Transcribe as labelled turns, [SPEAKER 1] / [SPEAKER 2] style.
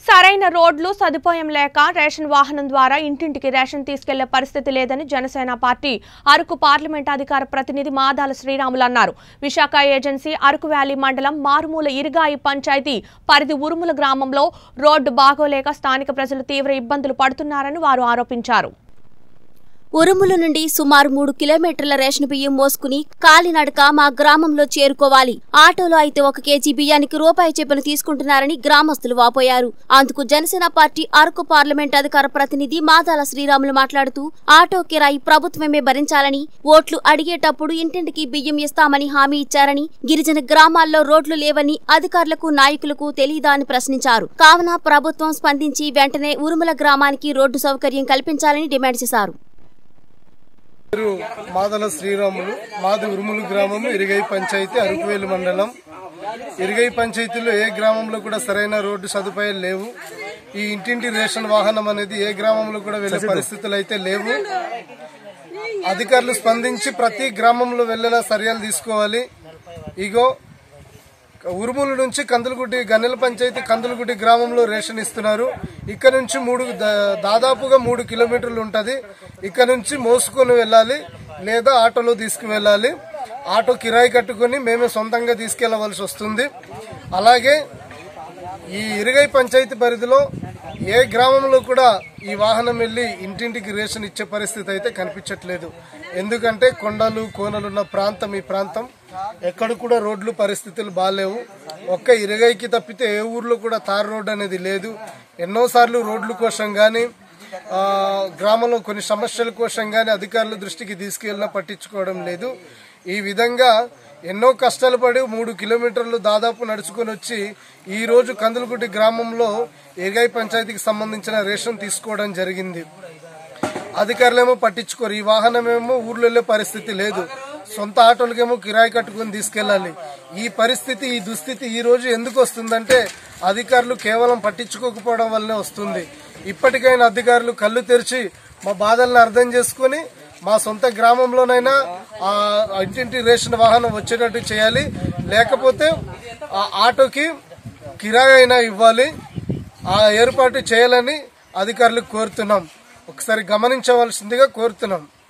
[SPEAKER 1] సరైన రోడ్లు సదుపాయం లేక రేషన్ వాహనం ద్వారా ఇంటింటికి రేషన్ తీసుకెళ్లే పరిస్థితి లేదని జనసేన పార్టీ అరకు పార్లమెంట్ అధికార ప్రతినిధి మాదాల శ్రీరాములు అన్నారు విశాఖ ఏజెన్సీ అరకు వ్యాలీ మండలం మారుమూల ఇరుగాయి పంచాయతీ పరిధి ఉరుముల గ్రామంలో రోడ్డు బాగోలేక స్థానిక ప్రజలు తీవ్ర ఇబ్బందులు పడుతున్నారని వారు ఆరోపించారు
[SPEAKER 2] ఉరుముల నుండి సుమారు మూడు కిలోమీటర్ల రేషన్ బియ్యం మోసుకుని కాలినడక మా గ్రామంలో చేరుకోవాలి ఆటోలో అయితే ఒక కేజీ బియ్యానికి రూపాయి చొప్పున తీసుకుంటున్నారని గ్రామస్తులు వాపోయారు అందుకు జనసేన పార్టీ అరకు పార్లమెంట్ అధికార ప్రతినిధి మాదాల శ్రీరాములు మాట్లాడుతూ ఆటో కిరాయి ప్రభుత్వమే భరించాలని ఓట్లు అడిగేటప్పుడు ఇంటింటికి బియ్యం ఇస్తామని హామీ ఇచ్చారని గిరిజన గ్రామాల్లో రోడ్లు లేవని అధికారులకు నాయకులకు తెలియదా అని ప్రశ్నించారు కావున ప్రభుత్వం స్పందించి వెంటనే ఉరుముల గ్రామానికి రోడ్డు సౌకర్యం కల్పించాలని డిమాండ్ చేశారు
[SPEAKER 3] పేరు మాదల శ్రీరాములు మాది ఉరుములు గ్రామం ఇరిగై పంచాయతీ అరకువేలు మండలం ఇరిగై పంచాయతీలో ఏ గ్రామంలో కూడా సరైన రోడ్డు సదుపాయాలు లేవు ఈ ఇంటింటి రేషన్ వాహనం అనేది ఏ గ్రామంలో కూడా వెళ్లే పరిస్థితులు అయితే లేవు అధికారులు స్పందించి ప్రతి గ్రామంలో వెళ్లేలా చర్యలు తీసుకోవాలి ఇగో ఉరుముల నుంచి కందులగుడ్డి గన్నెల పంచాయతీ కందులగుడ్డి గ్రామంలో రేషన్ ఇస్తున్నారు ఇక్కడ నుంచి మూడు దా- దాదాపుగా మూడు కిలోమీటర్లు ఉంటది ఇక్కడ నుంచి మోసుకొని వెళ్ళాలి లేదా ఆటోలో తీసుకువెళ్ళాలి ఆటో కిరాయి కట్టుకొని మేమే సొంతంగా తీసుకెళ్లవలసి వస్తుంది అలాగే ఈ ఇరుగై పంచాయతీ పరిధిలో ఏ గ్రామంలో కూడా ఈ వాహనం వెళ్లి ఇంటింటికి రేషన్ ఇచ్చే పరిస్థితి అయితే కనిపించట్లేదు ఎందుకంటే కొండలు కోనలున్న ప్రాంతం ఈ ప్రాంతం ఎక్కడ కూడా రోడ్లు పరిస్థితులు బాగాలేవు ఒక్క ఇరుగైకి తప్పితే ఏ ఊర్లో కూడా తార్ రోడ్ అనేది లేదు ఎన్నోసార్లు రోడ్ల కోసం కానీ గ్రామంలో కొన్ని సమస్యల కోసం కానీ అధికారుల దృష్టికి తీసుకెళ్ళినా పట్టించుకోవడం లేదు ఈ విధంగా ఎన్నో కష్టాలు పడి మూడు కిలోమీటర్లు దాదాపు నడుచుకొని వచ్చి ఈ రోజు కందులగుడ్డి గ్రామంలో ఏగాయి పంచాయతీకి సంబంధించిన రేషన్ తీసుకోవడం జరిగింది అధికారులేమో పట్టించుకోరు ఈ వాహనం ఏమో ఊర్లో వెళ్లే పరిస్థితి లేదు సొంత ఆటోలకేమో కిరాయి కట్టుకుని తీసుకెళ్లాలి ఈ పరిస్థితి ఈ దుస్థితి ఈ రోజు ఎందుకు వస్తుందంటే అధికారులు కేవలం పట్టించుకోకపోవడం వల్లనే వస్తుంది ఇప్పటికైనా అధికారులు కళ్ళు తెరిచి మా బాధలను అర్థం చేసుకుని మా సొంత గ్రామంలోనైనా ఆ ఇంటింటి రేషన్ వాహనం వచ్చేటట్టు చేయాలి లేకపోతే ఆ ఆటోకి కిరాయి అయినా ఇవ్వాలి ఆ ఏర్పాటు చేయాలని అధికారులకు కోరుతున్నాం ఒకసారి గమనించవలసిందిగా కోరుతున్నాం